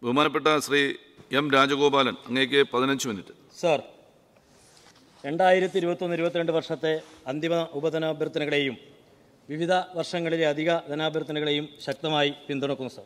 ബഹുമാനപ്പെട്ട ശ്രീ എം രാജഗോപാലൻ അങ്ങേക്ക് പതിനഞ്ച് മിനിറ്റ് സർ രണ്ടായിരത്തി ഇരുപത്തൊന്ന് ഇരുപത്തിരണ്ട് വർഷത്തെ അന്തിമ ഉപധനാഭ്യർത്ഥനകളെയും വിവിധ വർഷങ്ങളിലെ അധിക ധനാഭ്യർത്ഥനകളെയും ശക്തമായി പിന്തുണക്കുന്നു സർ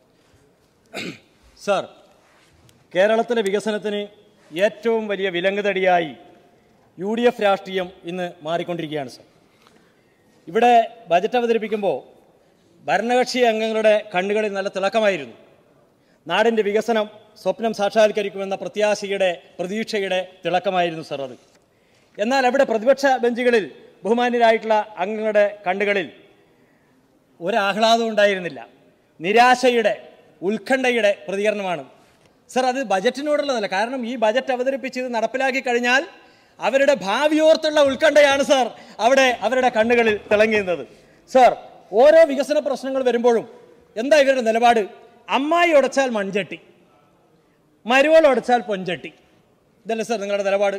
സർ കേരളത്തിലെ വികസനത്തിന് ഏറ്റവും വലിയ വിലങ്ങുതടിയായി യു ഡി എഫ് രാഷ്ട്രീയം ഇന്ന് മാറിക്കൊണ്ടിരിക്കുകയാണ് സർ ഇവിടെ ബജറ്റ് അവതരിപ്പിക്കുമ്പോൾ ഭരണകക്ഷി അംഗങ്ങളുടെ കണ്ണുകളിൽ നല്ല തിളക്കമായിരുന്നു നാടിൻ്റെ വികസനം സ്വപ്നം സാക്ഷാത്കരിക്കുമെന്ന പ്രത്യാശയുടെ പ്രതീക്ഷയുടെ തിളക്കമായിരുന്നു സർ അത് എന്നാൽ അവിടെ പ്രതിപക്ഷ ബെഞ്ചുകളിൽ ബഹുമാന്യരായിട്ടുള്ള അംഗങ്ങളുടെ കണ്ണുകളിൽ ഒരാഹ്ലാദവും ഉണ്ടായിരുന്നില്ല നിരാശയുടെ ഉത്കണ്ഠയുടെ പ്രതികരണമാണ് സർ അത് ബജറ്റിനോടുള്ളതല്ല കാരണം ഈ ബജറ്റ് അവതരിപ്പിച്ചത് നടപ്പിലാക്കി കഴിഞ്ഞാൽ അവരുടെ ഭാവിയോർത്തുള്ള ഉത്കണ്ഠയാണ് സർ അവിടെ അവരുടെ കണ്ണുകളിൽ തിളങ്ങിയുന്നത് സർ ഓരോ വികസന പ്രശ്നങ്ങൾ വരുമ്പോഴും എന്താ ഇവരുടെ നിലപാട് അമ്മായി ഉടച്ചാൽ മൺചട്ടി മരുവൾ ഉടച്ചാൽ പൊൻചട്ടി ഇതല്ലേ സർ നിങ്ങളുടെ നിലപാട്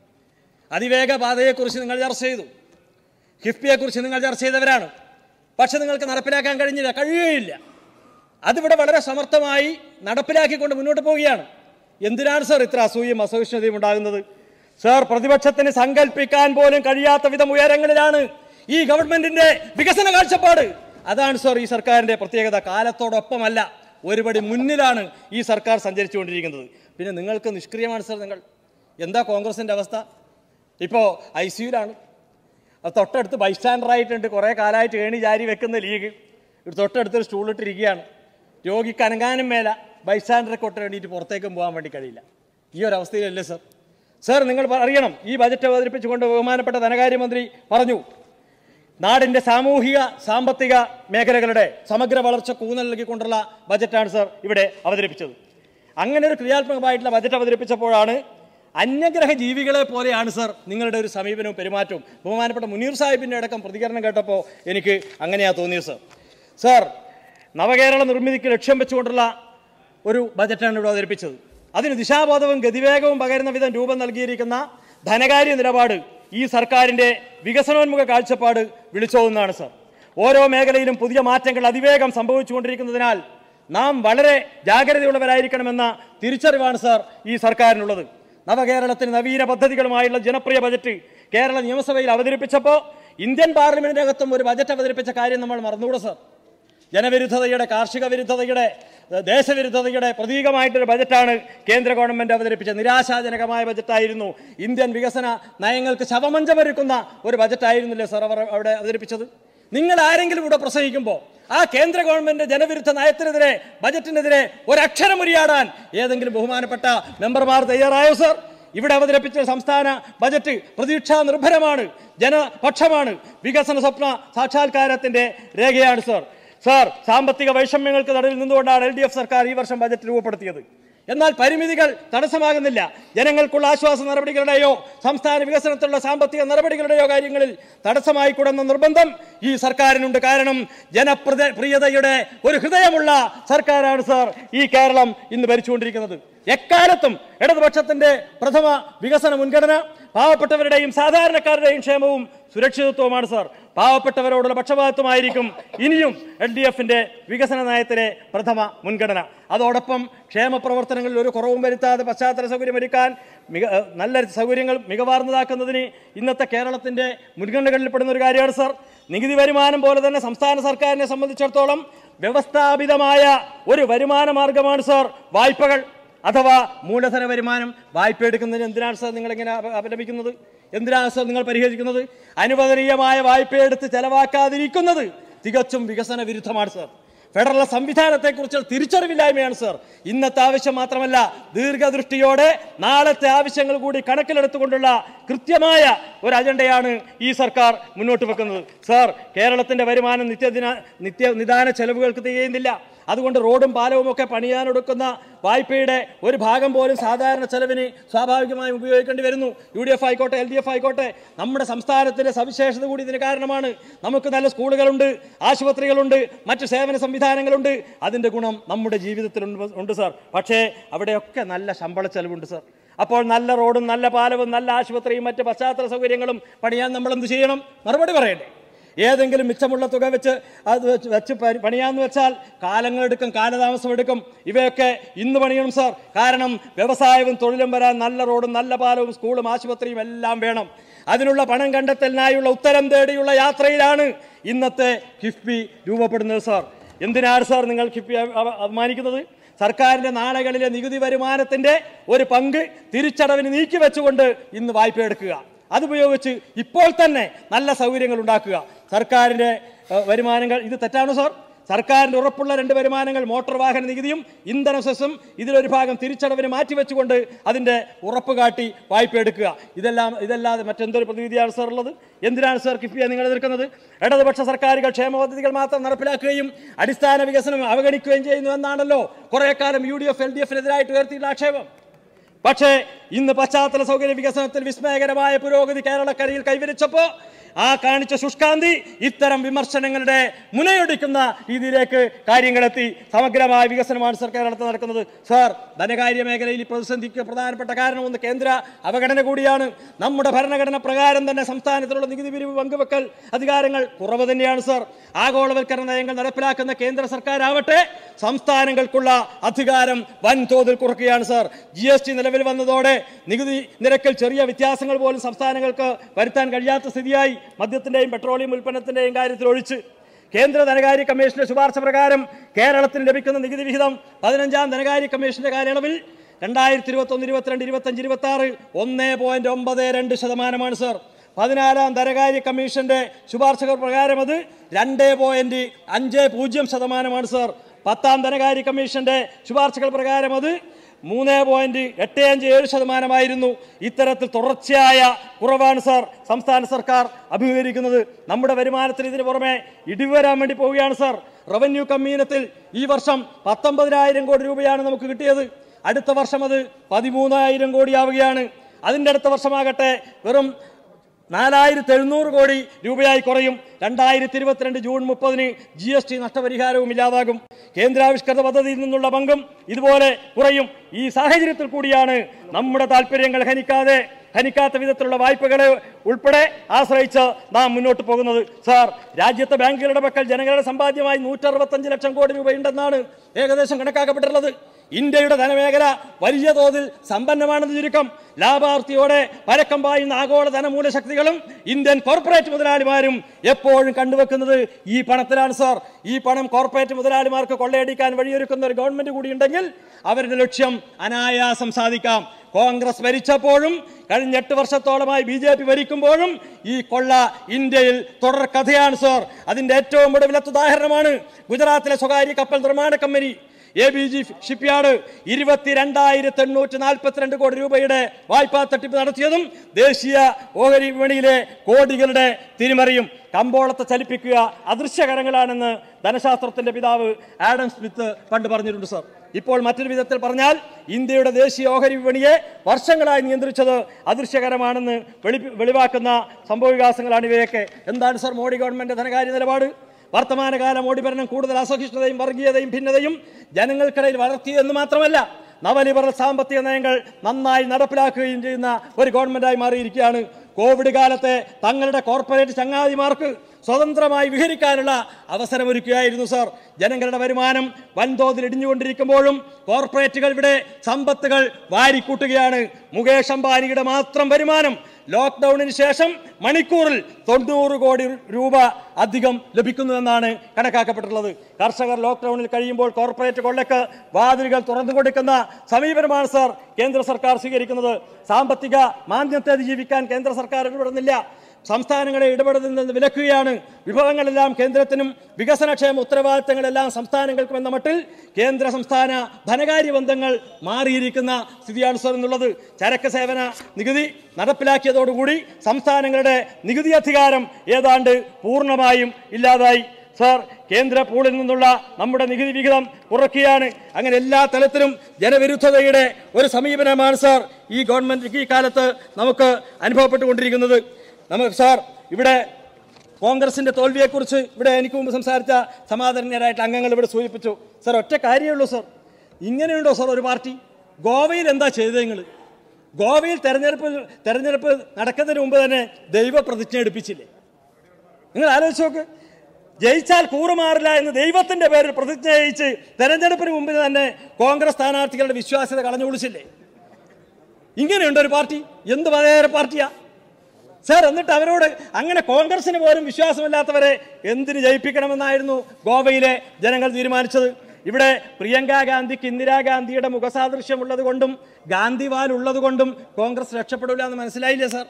അതിവേഗ പാതയെക്കുറിച്ച് നിങ്ങൾ ചർച്ച ചെയ്തു കിഫ്ബിയെക്കുറിച്ച് നിങ്ങൾ ചർച്ച ചെയ്തവരാണ് പക്ഷെ നിങ്ങൾക്ക് നടപ്പിലാക്കാൻ കഴിഞ്ഞില്ല കഴിയുകയില്ല അതിവിടെ വളരെ സമർത്ഥമായി നടപ്പിലാക്കിക്കൊണ്ട് മുന്നോട്ട് പോവുകയാണ് എന്തിനാണ് സർ ഇത്ര അസൂയയും അസഹിഷ്ണുതയും ഉണ്ടാകുന്നത് സർ പ്രതിപക്ഷത്തിന് സങ്കല്പിക്കാൻ പോലും കഴിയാത്ത വിധം ഉയരങ്ങളിലാണ് ഈ ഗവൺമെന്റിന്റെ വികസന കാഴ്ചപ്പാട് അതാണ് സർ ഈ സർക്കാരിന്റെ പ്രത്യേകത കാലത്തോടൊപ്പമല്ല ഒരുപടി മുന്നിലാണ് ഈ സർക്കാർ സഞ്ചരിച്ചുകൊണ്ടിരിക്കുന്നത് പിന്നെ നിങ്ങൾക്ക് നിഷ്ക്രിയമാണ് സർ നിങ്ങൾ എന്താ കോൺഗ്രസിന്റെ അവസ്ഥ ഇപ്പോൾ ഐ സിയുലാണ് അത് തൊട്ടടുത്ത് ബൈസ്റ്റാൻഡറായിട്ടുണ്ട് കുറേ കാലമായിട്ട് ഏണി ജാരി വെക്കുന്ന ലീഗ് ഇവിടെ തൊട്ടടുത്തൊരു സ്റ്റൂളിട്ടിരിക്കുകയാണ് രോഗിക്ക് അനങ്ങാനും മേല ബൈസ്റ്റാൻഡറെ കൊട്ട് വേണ്ടിയിട്ട് പുറത്തേക്കും പോകാൻ വേണ്ടി കഴിയില്ല ഈ ഒരു അവസ്ഥയിലല്ലേ സർ സർ നിങ്ങൾ അറിയണം ഈ ബജറ്റ് അവതരിപ്പിച്ചുകൊണ്ട് ബഹുമാനപ്പെട്ട ധനകാര്യമന്ത്രി പറഞ്ഞു നാടിന്റെ സാമൂഹിക സാമ്പത്തിക മേഖലകളുടെ സമഗ്ര വളർച്ച ഊന്നൽ നൽകിക്കൊണ്ടുള്ള ബജറ്റാണ് സർ ഇവിടെ അവതരിപ്പിച്ചത് അങ്ങനെ ഒരു ക്രിയാത്മകമായിട്ടുള്ള ബജറ്റ് അവതരിപ്പിച്ചപ്പോഴാണ് അന്യഗ്രഹ ജീവികളെ പോലെയാണ് സർ നിങ്ങളുടെ ഒരു സമീപനവും പെരുമാറ്റവും ബഹുമാനപ്പെട്ട മുനീർ സാഹിബിൻ്റെ അടക്കം പ്രതികരണം കേട്ടപ്പോൾ എനിക്ക് അങ്ങനെയാ തോന്നിയത് സർ സർ നവകേരള നിർമ്മിതിക്ക് ലക്ഷ്യം വെച്ചുകൊണ്ടുള്ള ഒരു ബജറ്റാണ് ഇവിടെ അവതരിപ്പിച്ചത് അതിന് ദിശാബോധവും ഗതിവേഗവും പകരുന്ന വിധം രൂപം നൽകിയിരിക്കുന്ന ധനകാര്യ നിലപാട് ഈ സർക്കാരിൻ്റെ വികസനോന്മുഖ കാഴ്ചപ്പാട് വിളിച്ചോതുന്നതാണ് സർ ഓരോ മേഖലയിലും പുതിയ മാറ്റങ്ങൾ അതിവേഗം സംഭവിച്ചുകൊണ്ടിരിക്കുന്നതിനാൽ നാം വളരെ ജാഗ്രതയുള്ളവരായിരിക്കണമെന്ന തിരിച്ചറിവാണ് സർ ഈ സർക്കാരിനുള്ളത് നവകേരളത്തിന് നവീന പദ്ധതികളുമായുള്ള ജനപ്രിയ ബജറ്റ് കേരള നിയമസഭയിൽ അവതരിപ്പിച്ചപ്പോൾ ഇന്ത്യൻ പാർലമെന്റിനകത്തും ഒരു ബജറ്റ് അവതരിപ്പിച്ച കാര്യം നമ്മൾ മറന്നുകൂടെ സർ ജനവിരുദ്ധതയുടെ കാർഷിക വിരുദ്ധതയുടെ ഏഹ്, ദേശവിരുദ്ധതയുടെ പ്രതീകമായിട്ടൊരു ബജറ്റാണ് കേന്ദ്ര ഗവൺമെന്റ് അവതരിപ്പിച്ചത് നിരാശാജനകമായ ബജറ്റായിരുന്നു ഇന്ത്യൻ വികസന നയങ്ങൾക്ക് ശവമഞ്ചമൊരുക്കുന്ന ഒരു ബജറ്റായിരുന്നില്ലേ സർ അവർ അവിടെ അവതരിപ്പിച്ചത് നിങ്ങൾ ആരെങ്കിലും ഇവിടെ പ്രസംഗിക്കുമ്പോൾ ആ കേന്ദ്ര ഗവൺമെന്റ് ജനവിരുദ്ധ നയത്തിനെതിരെ ബജറ്റിനെതിരെ ഒരക്ഷരം ഉരിയാടാൻ ഏതെങ്കിലും ബഹുമാനപ്പെട്ട മെമ്പർമാർ തയ്യാറായോ സർ ഇവിടെ അവതരിപ്പിച്ച സംസ്ഥാന ബജറ്റ് പ്രതീക്ഷാ നിർഭരമാണ് ജനപക്ഷമാണ് വികസന സ്വപ്ന സാക്ഷാത്കാരത്തിന്റെ രേഖയാണ് സർ സാർ സാമ്പത്തിക വൈഷമ്യങ്ങൾക്ക് നടുവിൽ നിന്നുകൊണ്ടാണ് എൽ ഡി എഫ് സർക്കാർ ഈ വർഷം ബജറ്റ് രൂപപ്പെടുത്തിയത് എന്നാൽ പരിമിതികൾ തടസ്സമാകുന്നില്ല ജനങ്ങൾക്കുള്ള ആശ്വാസ നടപടികളുടെയോ സംസ്ഥാന വികസനത്തിലുള്ള സാമ്പത്തിക നടപടികളുടെയോ കാര്യങ്ങളിൽ തടസ്സമായി കൂടുന്ന നിർബന്ധം ഈ സർക്കാരിനുണ്ട് കാരണം ജനപ്രദ പ്രിയതയുടെ ഒരു ഹൃദയമുള്ള സർക്കാരാണ് സാർ ഈ കേരളം ഇന്ന് ഭരിച്ചുകൊണ്ടിരിക്കുന്നത് എക്കാലത്തും ഇടതുപക്ഷത്തിന്റെ പ്രഥമ വികസന മുൻഗണന പാവപ്പെട്ടവരുടെയും സാധാരണക്കാരുടെയും ക്ഷേമവും സുരക്ഷിതത്വവുമാണ് സാർ പാവപ്പെട്ടവരോടുള്ള പക്ഷപാതത്വമായിരിക്കും ഇനിയും എൽ ഡി എഫിന്റെ വികസന നയത്തിലെ പ്രഥമ മുൻഗണന അതോടൊപ്പം ക്ഷേമ പ്രവർത്തനങ്ങളിൽ ഒരു കുറവും വരുത്താതെ പശ്ചാത്തല സൗകര്യം ഒരുക്കാൻ മിക ഏഹ് നല്ല സൗകര്യങ്ങൾ മികവാർന്നതാക്കുന്നതിന് ഇന്നത്തെ കേരളത്തിന്റെ മുൻഗണനകളിൽ പെടുന്ന ഒരു കാര്യമാണ് സാർ നികുതി വരുമാനം പോലെ തന്നെ സംസ്ഥാന സർക്കാരിനെ സംബന്ധിച്ചിടത്തോളം വ്യവസ്ഥാപിതമായ ഒരു വരുമാന മാർഗമാണ് സാർ വായ്പകൾ അഥവാ മൂലധന വരുമാനം വായ്പ എടുക്കുന്നതിന് എന്തിനാണ് സാർ നിങ്ങൾ ഇങ്ങനെ അപ- അപലപിക്കുന്നത് എന്തിനാണ് സാർ നിങ്ങൾ പരിഹരിക്കുന്നത് അനുവദനീയമായ വായ്പ എടുത്ത് ചെലവാക്കാതിരിക്കുന്നത് തികച്ചും വികസന വിരുദ്ധമാണ് സാർ ഫെഡറൽ സംവിധാനത്തെക്കുറിച്ച് തിരിച്ചറിവില്ലായ്മയാണ് സാർ ഇന്നത്തെ ആവശ്യം മാത്രമല്ല ദീർഘദൃഷ്ടിയോടെ നാളത്തെ ആവശ്യങ്ങൾ കൂടി കണക്കിലെടുത്തുകൊണ്ടുള്ള കൃത്യമായ ഒരു അജണ്ടയാണ് ഈ സർക്കാർ മുന്നോട്ട് വെക്കുന്നത് സാർ കേരളത്തിന്റെ വരുമാനം നിത്യദിന നിത്യ നിദാന ചെലവുകൾക്ക് തികയുന്നില്ല അതുകൊണ്ട് റോഡും പാലവും ഒക്കെ പണിയാനൊടുക്കുന്ന വായ്പയുടെ ഒരു ഭാഗം പോലും സാധാരണ ചെലവിന് സ്വാഭാവികമായും ഉപയോഗിക്കേണ്ടി വരുന്നു യു ഡി എഫ് ആയിക്കോട്ടെ എൽ ഡി എഫ് ആയിക്കോട്ടെ നമ്മുടെ സംസ്ഥാനത്തിന്റെ സവിശേഷത കൂടി ഇതിന് കാരണമാണ് നമുക്ക് നല്ല സ്കൂളുകളുണ്ട് ആശുപത്രികളുണ്ട് മറ്റ് സേവന സംവിധാനങ്ങളുണ്ട് അതിന്റെ ഗുണം നമ്മുടെ ജീവിതത്തിലുണ്ട് ഉണ്ട് സാർ പക്ഷേ അവിടെയൊക്കെ നല്ല ശമ്പള ചെലവുണ്ട് സാർ അപ്പോൾ നല്ല റോഡും നല്ല പാലവും നല്ല ആശുപത്രിയും മറ്റ് പശ്ചാത്തല സൗകര്യങ്ങളും പണിയാൻ നമ്മൾ എന്ത് ചെയ്യണം മറുപടി പറയണ്ടേ ഏതെങ്കിലും മിച്ചമുള്ള തുക വെച്ച് അത് വെച്ച് വെച്ച് പണി- പണിയാന്ന് വെച്ചാൽ കാലങ്ങളെടുക്കും കാലതാമസം എടുക്കും ഇവയൊക്കെ ഇന്ന് പണിയണം സാർ കാരണം വ്യവസായവും തൊഴിലും വരാൻ നല്ല റോഡും നല്ല പാലവും സ്കൂളും ആശുപത്രിയും എല്ലാം വേണം അതിനുള്ള പണം കണ്ടെത്തലിനായുള്ള ഉത്തരം തേടിയുള്ള യാത്രയിലാണ് ഇന്നത്തെ കിഫ്ബി രൂപപ്പെടുന്നത് സാർ എന്തിനാണ് സാർ നിങ്ങൾ കിഫ്ബി അ- അ- അപമാനിക്കുന്നത് സർക്കാരിന്റെ നാളകളിലെ നികുതി വരുമാനത്തിന്റെ ഒരു പങ്ക് തിരിച്ചടവിന് നീക്കി വെച്ചുകൊണ്ട് ഇന്ന് വായ്പ എടുക്കുക അതുപയോഗിച്ച് ഇപ്പോൾ തന്നെ നല്ല സൗകര്യങ്ങൾ ഉണ്ടാക്കുക സർക്കാരിന്റെ ഏഹ്, വരുമാനങ്ങൾ ഇത് തെറ്റാണോ സാർ സർക്കാരിന്റെ ഉറപ്പുള്ള രണ്ട് വരുമാനങ്ങൾ മോട്ടോർ വാഹന നികുതിയും ഇന്ധന സെസ്സും ഇതിലൊരു ഭാഗം തിരിച്ചടവിന് മാറ്റിവെച്ചുകൊണ്ട് അതിന്റെ ഉറപ്പ് കാട്ടി വായ്പ എടുക്കുക ഇതെല്ലാം ഇതല്ലാതെ മറ്റെന്തൊരു പ്രതിവിധിയാണ് സാർ ഉള്ളത് എന്തിനാണ് സാർ കിഫ്ബിയെ നിങ്ങൾ എതിർക്കുന്നത് ഇടതുപക്ഷ സർക്കാരുകൾ ക്ഷേമ പദ്ധതികൾ മാത്രം നടപ്പിലാക്കുകയും അടിസ്ഥാന വികസനം അവഗണിക്കുകയും ചെയ്യുന്നു എന്നാണല്ലോ കുറെ കാലം U D F L D എഫിനെതിരായിട്ട് ഉയർത്തിയിട്ടുള്ള ആക്ഷേപം പക്ഷേ ഇന്ന് പശ്ചാത്തല സൗകര്യ വികസനത്തിൽ വിസ്മയകരമായ പുരോഗതി കേരളക്കരയിൽ കൈവരിച്ചപ്പോ ആ കാണിച്ച ശുഷ്കാന്തി ഇത്തരം വിമർശനങ്ങളുടെ മുനയൊടിക്കുന്ന രീതിയിലേക്ക് കാര്യങ്ങളെത്തി സമഗ്രമായ വികസനമാണ് സർ കേരളത്തിൽ നടക്കുന്നത് സാർ ധനകാര്യ മേഖലയിൽ ഈ പ്രതിസന്ധിക്ക് പ്രധാനപ്പെട്ട കാരണം ഒന്ന് കേന്ദ്ര അവഗണന കൂടിയാണ് നമ്മുടെ ഭരണഘടന പ്രകാരം തന്നെ സംസ്ഥാനത്തിലുള്ള നികുതി പിരിവ് പങ്കുവെക്കൽ അധികാരങ്ങൾ കുറവ് തന്നെയാണ് സാർ ആഗോളവൽക്കരണ നയങ്ങൾ നടപ്പിലാക്കുന്ന കേന്ദ്ര സർക്കാരാവട്ടെ സംസ്ഥാനങ്ങൾക്കുള്ള അധികാരം വൻതോതിൽ കുറയ്ക്കുകയാണ് സാർ ജി എസ് ടി നിലവിൽ വന്നതോടെ നികുതി നിരക്കിൽ ചെറിയ വ്യത്യാസങ്ങൾ പോലും സംസ്ഥാനങ്ങൾക്ക് വരുത്താൻ കഴിയാത്ത സ്ഥിതിയായി മദ്യത്തിന്റെയും പെട്രോളിയം ഉൽപ്പന്നത്തിന്റെയും കാര്യത്തിൽ ഒഴിച്ച് കേന്ദ്ര ധനകാര്യ കമ്മീഷന്റെ ശുപാർശ പ്രകാരം കേരളത്തിന് ലഭിക്കുന്ന നികുതി വിഹിതം പതിനഞ്ചാം ധനകാര്യ കമ്മീഷന്റെ കാലയളവിൽ രണ്ടായിരത്തി ഇരുപത്തി ഒന്ന് ഇരുപത്തിരണ്ട് ഇരുപത്തഞ്ച് ഇരുപത്തി ആറ് ഒന്ന് പോയിന്റ് ഒമ്പത് രണ്ട് ശതമാനമാണ് സാർ പതിനാലാം ധനകാര്യ കമ്മീഷന്റെ ശുപാർശകൾ പ്രകാരം അത് രണ്ട് പോയിന്റ് അഞ്ച് പൂജ്യം ശതമാനമാണ് സാർ പത്താം ധനകാര്യ കമ്മീഷന്റെ ശുപാർശകൾ പ്രകാരം അത് മൂന്ന് പോയിന്റ് എട്ട് അഞ്ച് ഏഴ് ശതമാനമായിരുന്നു ഇത്തരത്തിൽ തുടർച്ചയായ കുറവാണ് സാർ സംസ്ഥാന സർക്കാർ അഭിമുഖീകരിക്കുന്നത് നമ്മുടെ വരുമാനത്തിൽ ഇതിന് പുറമെ ഇടിവ് വരാൻ വേണ്ടി പോവുകയാണ് സാർ റവന്യൂ കമ്മീനത്തിൽ ഈ വർഷം പത്തൊമ്പതിനായിരം കോടി രൂപയാണ് നമുക്ക് കിട്ടിയത് അടുത്ത വർഷം അത് പതിമൂന്നായിരം കോടിയാവുകയാണ് അതിൻ്റെ അടുത്ത വർഷമാകട്ടെ വെറും നാലായിരത്തി എഴുന്നൂറ് കോടി രൂപയായി കുറയും രണ്ടായിരത്തി ഇരുപത്തിരണ്ട് ജൂൺ മുപ്പതിന് ജി എസ് ടി നഷ്ടപരിഹാരവും ഇല്ലാതാകും കേന്ദ്രാവിഷ്കൃത പദ്ധതിയിൽ നിന്നുള്ള പങ്കും ഇതുപോലെ കുറയും ഈ സാഹചര്യത്തിൽ കൂടിയാണ് നമ്മുടെ താല്പര്യങ്ങൾ ഹനിക്കാതെ ഹനിക്കാത്ത വിധത്തിലുള്ള വായ്പകളെ ഉൾപ്പെടെ ആശ്രയിച്ച് നാം മുന്നോട്ട് പോകുന്നത് സാർ രാജ്യത്തെ ബാങ്കുകളുടെ പക്കൽ ജനങ്ങളുടെ സമ്പാദ്യമായി നൂറ്ററുപത്തഞ്ച് ലക്ഷം കോടി രൂപയുണ്ടെന്നാണ് ഏകദേശം കണക്കാക്കപ്പെട്ടിട്ടുള്ളത് ഇന്ത്യയുടെ ധനമേഖല വലിയ തോതിൽ സമ്പന്നമാണെന്ന് ചുരുക്കം ലാഭാർത്ഥിയോടെ പരക്കം പായുന്ന ആഗോള ധനമൂലശക്തികളും ഇന്ത്യൻ കോർപ്പറേറ്റ് മുതലാളിമാരും എപ്പോഴും കണ്ടുവെക്കുന്നത് ഈ പണത്തിലാണ് സാർ ഈ പണം കോർപ്പറേറ്റ് മുതലാളിമാർക്ക് കൊള്ളയടിക്കാൻ വഴിയൊരുക്കുന്ന ഒരു ഗവൺമെന്റ് കൂടി ഉണ്ടെങ്കിൽ അവരുടെ ലക്ഷ്യം അനായാസം സാധിക്കാം കോൺഗ്രസ് ഭരിച്ചപ്പോഴും കഴിഞ്ഞ എട്ട് വർഷത്തോളമായി ബി ജെ പി ഭരിക്കുമ്പോഴും ഈ കൊള്ള ഇന്ത്യയിൽ തുടർ കഥയാണ് സാർ അതിന്റെ ഏറ്റവും ഒടുവിലത്തെ ഉദാഹരണമാണ് ഗുജറാത്തിലെ സ്വകാര്യ കപ്പൽ നിർമ്മാണ company A B G shipyard ഇരുപത്തിരണ്ടായിരത്തി എണ്ണൂറ്റി നാൽപ്പത്തിരണ്ട് കോടി രൂപയുടെ വായ്പാ തട്ടിപ്പ് നടത്തിയതും ദേശീയ ഓഹരി വിപണിയിലെ കോടികളുടെ തിരിമറിയും കമ്പോളത്തെ ചലിപ്പിക്കുക അദൃശ്യകരങ്ങളാണെന്ന് ധനശാസ്ത്രത്തിന്റെ പിതാവ് ആഡം സ്മിത്ത് പണ്ട് പറഞ്ഞിട്ടുണ്ട് സർ ഇപ്പോൾ മറ്റൊരു വിധത്തിൽ പറഞ്ഞാൽ ഇന്ത്യയുടെ ദേശീയ ഓഹരി വിപണിയെ വർഷങ്ങളായി നിയന്ത്രിച്ചത് അദൃശ്യകരമാണെന്ന് വെളി വെളിവാക്കുന്ന സംഭവവികാസങ്ങളാണ് ഇവയൊക്കെ എന്താണ് സർ മോഡി ഗവൺമെന്റ് ധനകാര്യ നിലപാട് വർത്തമാനകാല മോഡി ഭരണം കൂടുതൽ അസഹിഷ്ണുതയും വർഗീയതയും ഭിന്നതയും ജനങ്ങൾക്കിടയിൽ വളർത്തിയെന്ന് മാത്രമല്ല നവലിബറൽ സാമ്പത്തിക നയങ്ങൾ നന്നായി നടപ്പിലാക്കുകയും ചെയ്യുന്ന ഒരു ഗവൺമെന്റായി മാറിയിരിക്കുകയാണ് കോവിഡ് കാലത്തെ തങ്ങളുടെ കോർപ്പറേറ്റ് ചങ്ങാതിമാർക്ക് സ്വതന്ത്രമായി വിഹരിക്കാനുള്ള അവസരമൊരുക്കുകയായിരുന്നു സാർ ജനങ്ങളുടെ വരുമാനം വൻതോതിൽ ഇടിഞ്ഞുകൊണ്ടിരിക്കുമ്പോഴും കോർപ്പറേറ്റുകൾ ഇവിടെ സമ്പത്തുകൾ വാരിക്കൂട്ടുകയാണ് മുകേഷ് അംബാനിയുടെ മാത്രം വരുമാനം ലോക്ക്ഡൌണിന് ശേഷം മണിക്കൂറിൽ തൊണ്ണൂറ് കോടി രൂപ അധികം ലഭിക്കുന്നുവെന്നാണ് കണക്കാക്കപ്പെട്ടിട്ടുള്ളത് കർഷകർ ലോക്ക്ഡൌണിൽ കഴിയുമ്പോൾ കോർപ്പറേറ്റ് കൊള്ളയ്ക്ക് വാതിലുകൾ തുറന്നു കൊടുക്കുന്ന സമീപനമാണ് സാർ കേന്ദ്ര സർക്കാർ സ്വീകരിക്കുന്നത് സാമ്പത്തിക മാന്ദ്യത്തെ അതിജീവിക്കാൻ കേന്ദ്ര സർക്കാർ ഇടപെടുന്നില്ല സംസ്ഥാനങ്ങളെ ഇടപെടുന്നതിൽ നിന്ന് വിലക്കുകയാണ് വിഭവങ്ങളെല്ലാം കേന്ദ്രത്തിനും വികസനക്ഷേമ ഉത്തരവാദിത്തങ്ങളെല്ലാം സംസ്ഥാനങ്ങൾക്കും എന്ന മട്ടിൽ കേന്ദ്ര സംസ്ഥാന ധനകാര്യ ബന്ധങ്ങൾ മാറിയിരിക്കുന്ന സ്ഥിതിയാണ് സാർ എന്നുള്ളത് ചരക്ക് സേവന നികുതി നടപ്പിലാക്കിയതോടുകൂടി സംസ്ഥാനങ്ങളുടെ നികുതി അധികാരം ഏതാണ്ട് പൂർണ്ണമായും ഇല്ലാതായി സാർ കേന്ദ്ര പൂളിൽ നിന്നുള്ള നമ്മുടെ നികുതി വിഹിതം കുറയ്ക്കുകയാണ് അങ്ങനെ എല്ലാ തലത്തിലും ജനവിരുദ്ധതയുടെ ഒരു സമീപനമാണ് സാർ ഈ ഗവൺമെന്റ് ഈ കാലത്ത് നമുക്ക് അനുഭവപ്പെട്ടുകൊണ്ടിരിക്കുന്നത് നമുക്ക് സാർ ഇവിടെ കോൺഗ്രസിന്റെ തോൽവിയെക്കുറിച്ച് ഇവിടെ എനിക്ക് മുമ്പ് സംസാരിച്ച സമാധാനരായിട്ട് അംഗങ്ങൾ ഇവിടെ സൂചിപ്പിച്ചു സാർ ഒറ്റ കാര്യമേ ഉള്ളൂ സാർ ഇങ്ങനെയുണ്ടോ സാർ ഒരു പാർട്ടി ഗോവയിൽ എന്താ ചെയ്തത് നിങ്ങൾ ഗോവയിൽ തെരഞ്ഞെടുപ്പ് തെരഞ്ഞെടുപ്പ് നടക്കുന്നതിന് മുമ്പ് തന്നെ ദൈവ പ്രതിജ്ഞ എടുപ്പിച്ചില്ലേ നിങ്ങൾ ആലോചിച്ച് നോക്ക് ജയിച്ചാൽ കൂറുമാറില്ല എന്ന് ദൈവത്തിന്റെ പേരിൽ പ്രതിജ്ഞ ചെയ്യിച്ച് തെരഞ്ഞെടുപ്പിന് മുമ്പിൽ തന്നെ കോൺഗ്രസ് സ്ഥാനാർത്ഥികളുടെ വിശ്വാസ്യത കളഞ്ഞു കുളിച്ചില്ലേ ഇങ്ങനെയുണ്ട് ഒരു പാർട്ടി എന്ത് മതേതര പാർട്ടിയാ സാർ എന്നിട്ട് അവരോട് അങ്ങനെ കോൺഗ്രസിന് പോലും വിശ്വാസമില്ലാത്തവരെ എന്തിന് ജയിപ്പിക്കണമെന്നായിരുന്നു ഗോവയിലെ ജനങ്ങൾ തീരുമാനിച്ചത് ഇവിടെ പ്രിയങ്ക ഗാന്ധിക്ക് ഇന്ദിരാഗാന്ധിയുടെ മുഖസാദൃശ്യമുള്ളത് കൊണ്ടും ഗാന്ധിവാൽ ഉള്ളത് കൊണ്ടും കോൺഗ്രസ് രക്ഷപ്പെടില്ല എന്ന് മനസ്സിലായില്ലേ സാർ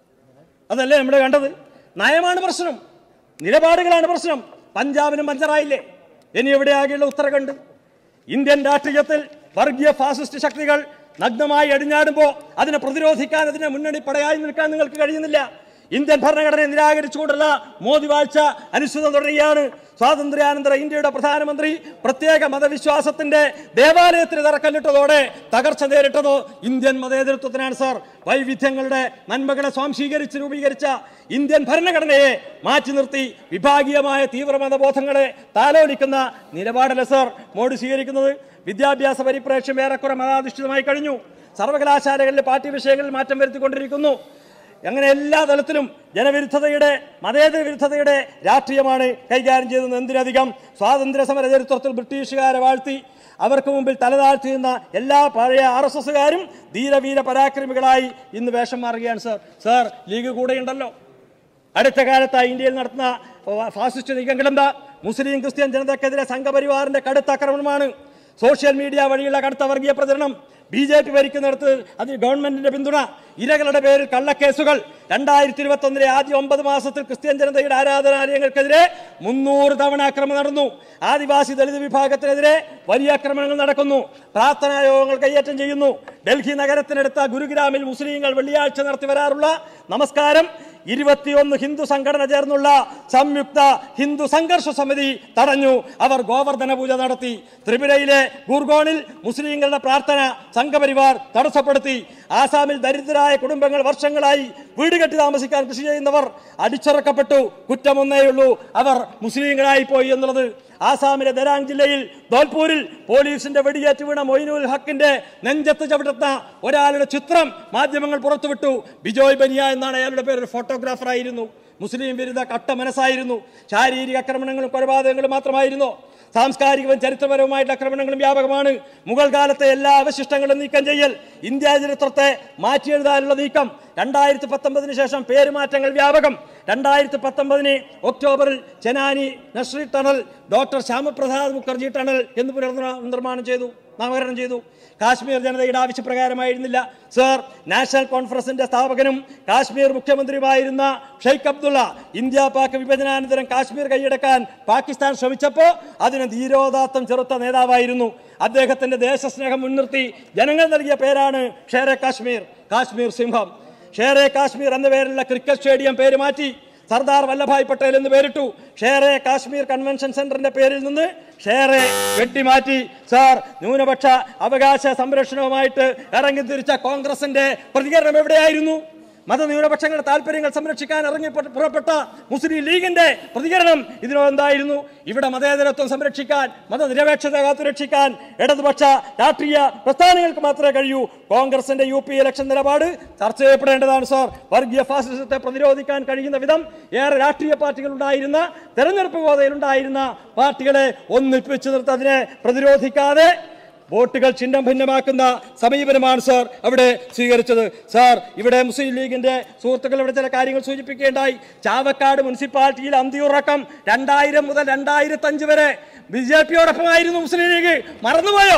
അതല്ലേ നമ്മൾ കണ്ടത് നയമാണ് പ്രശ്നം നിലപാടുകളാണ് പ്രശ്നം പഞ്ചാബിനും പഞ്ചറായില്ലേ ഇനി എവിടെയാകെയുള്ള ഉത്തരാഖണ്ഡ് ഇന്ത്യൻ രാഷ്ട്രീയത്തിൽ വർഗീയ ഫാസിസ്റ്റ് ശക്തികൾ നഗ്നമായി അടിഞ്ഞാടുമ്പോൾ അതിനെ പ്രതിരോധിക്കാൻ അതിനെ മുന്നണി പടയായി നിൽക്കാൻ നിങ്ങൾക്ക് കഴിയുന്നില്ല ഇന്ത്യൻ ഭരണഘടനയെ നിരാകരിച്ചുകൊണ്ടുള്ള മോദി വാഴ്ച അനുസൃതം തുടരുകയാണ് സ്വാതന്ത്ര്യാനന്തര ഇന്ത്യയുടെ പ്രധാനമന്ത്രി പ്രത്യേക മതവിശ്വാസത്തിന്റെ ദേവാലയത്തിന് തറക്കല്ലിട്ടതോടെ തകർച്ച നേരിട്ടതോ ഇന്ത്യൻ മതേതരത്വത്തിനാണ് സാർ വൈവിധ്യങ്ങളുടെ നന്മകളെ സ്വാംശീകരിച്ച് രൂപീകരിച്ച ഇന്ത്യൻ ഭരണഘടനയെ മാറ്റി നിർത്തി വിഭാഗീയമായ തീവ്രമതബോധങ്ങളെ താലോലിക്കുന്ന നിലപാടല്ല സാർ മോഡി സ്വീകരിക്കുന്നത് വിദ്യാഭ്യാസ പരിപ്രേക്ഷ്യം ഏറെക്കുറെ മതാധിഷ്ഠിതമായി കഴിഞ്ഞു സർവകലാശാലകളിലെ പാഠ്യവിഷയങ്ങളിൽ മാറ്റം വരുത്തിക്കൊണ്ടിരിക്കുന്നു അങ്ങനെ എല്ലാ തലത്തിലും ജനവിരുദ്ധതയുടെ മതേതര വിരുദ്ധതയുടെ രാഷ്ട്രീയമാണ് കൈകാര്യം ചെയ്യുന്നത് എന്തിനധികം സ്വാതന്ത്ര്യ സമര ചരിത്രത്തിൽ ബ്രിട്ടീഷുകാരെ വാഴ്ത്തി അവർക്ക് മുമ്പിൽ തലതാഴ്ത്തിയുന്ന എല്ലാ പഴയ ആർ എസ് എസുകാരും ധീരവീര പരാക്രമികളായി ഇന്ന് വേഷം മാറുകയാണ് സാർ സാർ ലീഗ് കൂടെയുണ്ടല്ലോ അടുത്ത കാലത്തായി ഇന്ത്യയിൽ നടത്തുന്ന ഫ- ഫാസിസ്റ്റ് നീക്കങ്ങളെന്താ മുസ്ലിം ക്രിസ്ത്യൻ ജനതക്കെതിരെ സംഘപരിവാറിന്റെ കടുത്ത ആക്രമണമാണ് സോഷ്യൽ മീഡിയ വഴിയുള്ള കടുത്ത വർഗീയ പ്രചരണം ബി ജെ പി ഭരിക്കുന്നിടത്ത് അതിന് ഗവൺമെന്റിന്റെ പിന്തുണ ഇരകളുടെ പേരിൽ കള്ളക്കേസുകൾ രണ്ടായിരത്തി ഇരുപത്തി ഒന്നിലെ ആദ്യ ഒമ്പത് മാസത്തിൽ ക്രിസ്ത്യൻ ജനതയുടെ ആരാധനാലയങ്ങൾക്കെതിരെ മുന്നൂറ് തവണ ആക്രമണം നടന്നു ആദിവാസി ദളിത് വിഭാഗത്തിനെതിരെ വലിയ ആക്രമണങ്ങൾ നടക്കുന്നു പ്രാർത്ഥനാ യോഗങ്ങൾ കൈയേറ്റം ചെയ്യുന്നു ഡൽഹി നഗരത്തിനടുത്ത ഗുരുഗ്രാമിൽ മുസ്ലിങ്ങൾ വെള്ളിയാഴ്ച നടത്തി വരാറുള്ള നമസ്കാരം ഇരുപത്തിയൊന്ന് ഹിന്ദു സംഘടന ചേർന്നുള്ള സംയുക്ത ഹിന്ദു സംഘർഷ സമിതി തടഞ്ഞു അവർ ഗോവർദ്ധന പൂജ നടത്തി ത്രിപുരയിലെ ഗുർഗോണിൽ മുസ്ലിങ്ങളുടെ പ്രാർത്ഥന സംഘപരിവാർ തടസ്സപ്പെടുത്തി ആസാമിൽ ദരിദ്രരായ കുടുംബങ്ങൾ വർഷങ്ങളായി വീട് കെട്ടി താമസിക്കാൻ കൃഷി ചെയ്യുന്നവർ അടിച്ചിറക്കപ്പെട്ടു കുറ്റമൊന്നേയുള്ളൂ അവർ മുസ്ലിങ്ങളായി പോയി എന്നുള്ളത് ആസാമിലെ ദരാങ് ജില്ലയിൽ ധോൽപൂരിൽ പോലീസിന്റെ വെടിയേറ്റ് വീണ മൊയ്നുൽ ഹക്കിന്റെ നെഞ്ചത്ത് ചവിട്ടുന്ന ഒരാളുടെ ചിത്രം മാധ്യമങ്ങൾ പുറത്തുവിട്ടു ബിജോയ് ബനിയ എന്നാണ് അയാളുടെ പേര് ഒരു ഫോട്ടോഗ്രാഫർ ആയിരുന്നു മുസ്ലിം വിരുദ്ധ കട്ട മനസ്സായിരുന്നു ശാരീരിക ആക്രമണങ്ങളും കൊലപാതകങ്ങളും മാത്രമായിരുന്നു സാംസ്കാരികവും ചരിത്രപരവുമായിട്ടുള്ള ആക്രമണങ്ങളും വ്യാപകമാണ് മുഗൾ കാലത്തെ എല്ലാ അവശിഷ്ടങ്ങളും നീക്കം ചെയ്യൽ ഇന്ത്യ ചരിത്രത്തെ മാറ്റിയെഴുതാനുള്ള നീക്കം രണ്ടായിരത്തി പത്തൊമ്പതിന് ശേഷം പേരുമാറ്റങ്ങൾ വ്യാപകം രണ്ടായിരത്തി പത്തൊമ്പതിന് ഒക്ടോബറിൽ Chenani Nashri tunnel doctor Shyamaprasad Mukherjee tunnel എന്ന് പുനർനിർമ്മാണം ചെയ്തു നാമകരണം ചെയ്തു കാശ്മീർ ജനതയുടെ ആവശ്യപ്രകാരമായിരുന്നില്ല സർ നാഷണൽ കോൺഫറൻസിന്റെ സ്ഥാപകനും കാശ്മീർ മുഖ്യമന്ത്രിയുമായിരുന്ന ഷെയ്ഖ് അബ്ദുള്ള ഇന്ത്യ പാക് വിഭജനാനന്തരം കാശ്മീർ കൈയടക്കാൻ പാകിസ്ഥാൻ ശ്രമിച്ചപ്പോൾ അതിന് ധീരോദാത്തം ചെറുത്ത നേതാവായിരുന്നു അദ്ദേഹത്തിന്റെ ദേശസ്നേഹം മുൻനിർത്തി ജനങ്ങൾ നൽകിയ പേരാണ് ഷേറെ കാശ്മീർ കാശ്മീർ സിംഹം ഷേറെ കാശ്മീർ എന്ന പേരിലുള്ള ക്രിക്കറ്റ് സ്റ്റേഡിയം പേര് മാറ്റി സർദാർ വല്ലഭായ് പട്ടേൽ എന്ന് പേരിട്ടു ഷേറെ കാശ്മീർ കൺവെൻഷൻ സെന്ററിന്റെ പേരിൽ നിന്ന് ഷേറെ വെട്ടിമാറ്റി സാർ ന്യൂനപക്ഷ അവകാശ സംരക്ഷണവുമായിട്ട് ഇറങ്ങി തിരിച്ച കോൺഗ്രസിന്റെ പ്രതികരണം എവിടെയായിരുന്നു മതന്യൂനപക്ഷങ്ങളുടെ താല്പര്യങ്ങൾ സംരക്ഷിക്കാൻ ഇറങ്ങി പുറ- പുറപ്പെട്ട മുസ്ലിം ലീഗിന്റെ പ്രതികരണം ഇതിനോ എന്തായിരുന്നു ഇവിടെ മതേതരത്വം സംരക്ഷിക്കാൻ മതനിരപേക്ഷത കാത്തുരക്ഷിക്കാൻ ഇടതുപക്ഷ രാഷ്ട്രീയ പ്രസ്ഥാനങ്ങൾക്ക് മാത്രമേ കഴിയൂ കോൺഗ്രസിന്റെ യു പി ഇലക്ഷൻ നിലപാട് ചർച്ച ചെയ്യപ്പെടേണ്ടതാണ് സാർ വർഗീയ ഫാസിസത്തെ പ്രതിരോധിക്കാൻ കഴിയുന്ന വിധം ഏറെ രാഷ്ട്രീയ പാർട്ടികൾ ഉണ്ടായിരുന്ന തെരഞ്ഞെടുപ്പ് ഗോതയിലുണ്ടായിരുന്ന പാർട്ടികളെ ഒന്നിപ്പിച്ചു നിർത്തി അതിനെ പ്രതിരോധിക്കാതെ വോട്ടുകൾ ചിഹ്നം ഭിന്നമാക്കുന്ന സമീപനമാണ് സാർ അവിടെ സ്വീകരിച്ചത് സാർ ഇവിടെ മുസ്ലിം ലീഗിന്റെ സുഹൃത്തുക്കൾ ഇവിടെ ചില കാര്യങ്ങൾ സൂചിപ്പിക്കുകയുണ്ടായി ചാവക്കാട് മുനിസിപ്പാലിറ്റിയിൽ അന്തിയുറക്കം രണ്ടായിരം മുതൽ രണ്ടായിരത്തി അഞ്ച് വരെ ബി ജെ പിയോടൊപ്പമായിരുന്നു മുസ്ലിം ലീഗ് മറന്നുപോയോ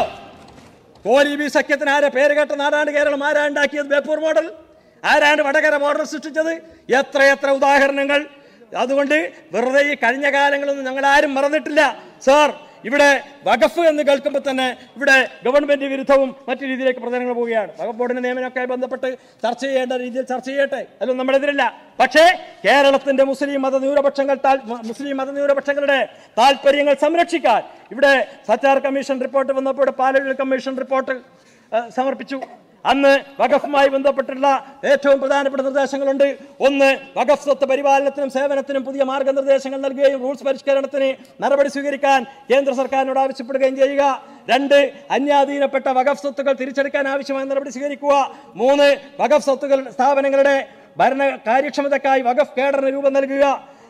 കോലീബി സഖ്യത്തിന് ആരെ പേര് കേട്ട നാടാണ് കേരളം ആരാ ഉണ്ടാക്കിയത് ബേപ്പൂർ മോഡൽ ആരാണ് വടകര മോഡൽ സൃഷ്ടിച്ചത് എത്ര എത്ര ഉദാഹരണങ്ങൾ അതുകൊണ്ട് വെറുതെ ഈ കഴിഞ്ഞ കാലങ്ങളൊന്നും ഞങ്ങൾ ആരും മറന്നിട്ടില്ല സാർ ഇവിടെ വഖഫ് എന്ന് കേൾക്കുമ്പോൾ തന്നെ ഇവിടെ ഗവൺമെന്റ് വിരുദ്ധവും മറ്റു രീതിയിലേക്ക് പ്രചരണങ്ങൾ പോവുകയാണ് വഖഫ് ബോർഡിന്റെ നിയമനമൊക്കെ ബന്ധപ്പെട്ട് ചർച്ച ചെയ്യേണ്ട രീതിയിൽ ചർച്ച ചെയ്യട്ടെ അതിലൊന്നും നമ്മളെതിരില്ല പക്ഷേ കേരളത്തിന്റെ മുസ്ലിം മത ന്യൂനപക്ഷങ്ങൾ താൽ- മുസ്ലിം മത ന്യൂനപക്ഷങ്ങളുടെ താല്പര്യങ്ങൾ സംരക്ഷിക്കാൻ ഇവിടെ സച്ചാർ കമ്മീഷൻ റിപ്പോർട്ട് വന്നപ്പോൾ ഇവിടെ പാലഴി കമ്മീഷൻ റിപ്പോർട്ട് ഏഹ്, സമർപ്പിച്ചു അന്ന് വഖഫുമായി ബന്ധപ്പെട്ടുള്ള ഏറ്റവും പ്രധാനപ്പെട്ട നിർദ്ദേശങ്ങളുണ്ട് ഒന്ന് വഖഫ് സ്വത്ത് പരിപാലനത്തിനും സേവനത്തിനും പുതിയ മാർഗനിർദ്ദേശങ്ങൾ നൽകുകയും റൂൾസ് പരിഷ്കരണത്തിന് നടപടി സ്വീകരിക്കാൻ കേന്ദ്ര സർക്കാരിനോട് ആവശ്യപ്പെടുകയും ചെയ്യുക രണ്ട് അന്യാധീനപ്പെട്ട വഖഫ് സ്വത്തുക്കൾ തിരിച്ചെടുക്കാൻ ആവശ്യമായ നടപടി സ്വീകരിക്കുക മൂന്ന് വഖഫ് സ്വത്തുക്കൾ സ്ഥാപനങ്ങളുടെ ഭരണ കാര്യക്ഷമതക്കായി വഖഫ് കേഡറിന് രൂപം നൽകുക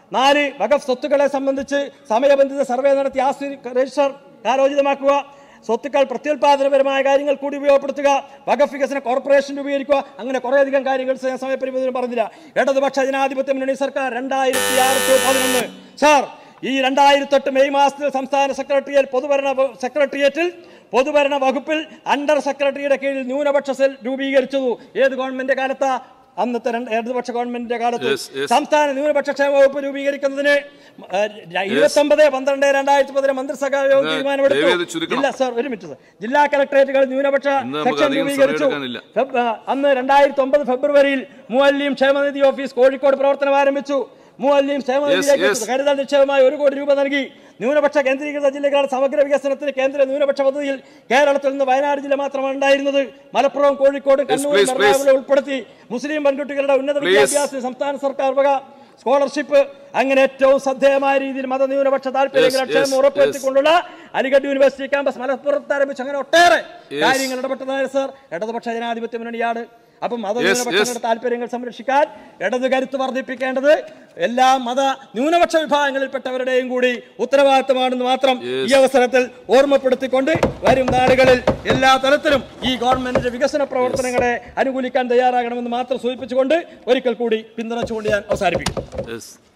നാല് വഖഫ് സ്വത്തുക്കളെ സംബന്ധിച്ച് സമയബന്ധിത സർവേ നടത്തി ആസ്തി രജിസ്റ്റർ കാലോചിതമാക്കുക സ്വത്തുക്കൾ പ്രത്യുൽപാദനപരമായ കാര്യങ്ങൾ കൂടി ഉപയോഗപ്പെടുത്തുക വഖഫ് വികസന കോർപ്പറേഷൻ രൂപീകരിക്കുക അങ്ങനെ കുറേയധികം കാര്യങ്ങൾ ഞാൻ സമയപരിമിതിയിൽ പറഞ്ഞില്ല ഇടതുപക്ഷ ജനാധിപത്യ മുന്നണി സർക്കാർ രണ്ടായിരത്തി ആറ് ടു പതിനൊന്ന് സാർ ഈ രണ്ടായിരത്തെട്ട് മെയ് മാസത്തിൽ സംസ്ഥാന സെക്രട്ടറിയേറ്റ് പൊതുഭരണ വ- സെക്രട്ടേറിയറ്റിൽ പൊതുഭരണ വകുപ്പിൽ അണ്ടർ സെക്രട്ടറിയുടെ കീഴിൽ ന്യൂനപക്ഷ സെൽ രൂപീകരിച്ചു ഏത് ഗവൺമെന്റ് കാലത്താ അന്നത്തെ രണ്ട് ഇടതുപക്ഷ ഗവൺമെന്റിന്റെ കാലത്ത് Yes, yes. സംസ്ഥാന ന്യൂനപക്ഷ ക്ഷേമ വകുപ്പ് രൂപീകരിക്കുന്നതിന് ഇരുപത്തി ഒമ്പത് പന്ത്രണ്ട് രണ്ടായിരത്തി പതിനെ മന്ത്രിസഭാ യോഗം ഇത് തീരുമാനമെടുത്തു ദയവേത് ചുരുക്കണം. ഇല്ല സാർ ഒരു മിനിറ്റ് സാർ ജില്ലാ കളക്ടറേറ്റുകൾ ന്യൂനപക്ഷ ഇന്ന് നമുക്ക് സെക്ഷൻ അധികം രൂപീകരിച്ചു സമയമെടുക്കാനില്ല. ഫെബ്- ആ, അന്ന് രണ്ടായിരത്തി ഒമ്പത് ഫെബ്രുവരിയിൽ മൂവല്ലിയും ക്ഷേമനിധി ഓഫീസ് കോഴിക്കോട് പ്രവർത്തനം ആരംഭിച്ചു മൂവല്ലിയും ക്ഷേമനിധിയിലേക്ക് yes. കരുതൽ നിക്ഷേപമായി ഒരു കോടി രൂപ നൽകി ന്യൂനപക്ഷ കേന്ദ്രീകൃത ജില്ലകളുടെ സമഗ്ര വികസനത്തിന് കേന്ദ്ര ന്യൂനപക്ഷ പദ്ധതിയിൽ കേരളത്തിൽ നിന്ന് വയനാട് ജില്ല മാത്രമാണ് ഉണ്ടായിരുന്നത് മലപ്പുറം കോഴിക്കോട് കണ്ണൂർ please, please. എറണാകുളം ഉൾപ്പെടുത്തി മുസ്ലിം പെൺകുട്ടികളുടെ ഉന്നത Please. വിദ്യാഭ്യാസത്തിന് സംസ്ഥാന സർക്കാർ വക സ്കോളർഷിപ്പ് അങ്ങനെ ഏറ്റവും ശ്രദ്ധേയമായ രീതിയിൽ മതന്യൂനപക്ഷ താല്പര്യങ്ങളുടെ Yes, ക്ഷേമം yes, ഉറപ്പുവരുത്തിക്കൊണ്ടുള്ള അലിഗഡ് യൂണിവേഴ്സിറ്റി ക്യാമ്പസ് മലപ്പുറത്ത് ആരംഭിച്ച് അങ്ങനെ ഒട്ടേറെ Yes. കാര്യങ്ങൾ ഇടപെട്ടതാണ് സർ ഇടതുപക്ഷ ജനാധിപത്യ മുന്നണിയാണ് അപ്പം മതന്യൂനപക്ഷങ്ങളുടെ താല്പര്യങ്ങൾ സംരക്ഷിക്കാൻ ഇടത് കരുത്ത് വർദ്ധിപ്പിക്കേണ്ടത് എല്ലാ മത ന്യൂനപക്ഷ വിഭാഗങ്ങളിൽപ്പെട്ടവരുടെയും കൂടി ഉത്തരവാദിത്തമാണെന്ന് മാത്രം ഈ അവസരത്തിൽ ഓർമ്മപ്പെടുത്തിക്കൊണ്ട് വരും നാളുകളിൽ എല്ലാ തലത്തിലും ഈ ഗവൺമെന്റിന്റെ വികസന പ്രവർത്തനങ്ങളെ അനുകൂലിക്കാൻ തയ്യാറാകണമെന്ന് മാത്രം സൂചിപ്പിച്ചുകൊണ്ട് ഒരിക്കൽ കൂടി പിന്തുണച്ചുകൊണ്ട് ഞാൻ അവസാനിപ്പിക്കും യെസ്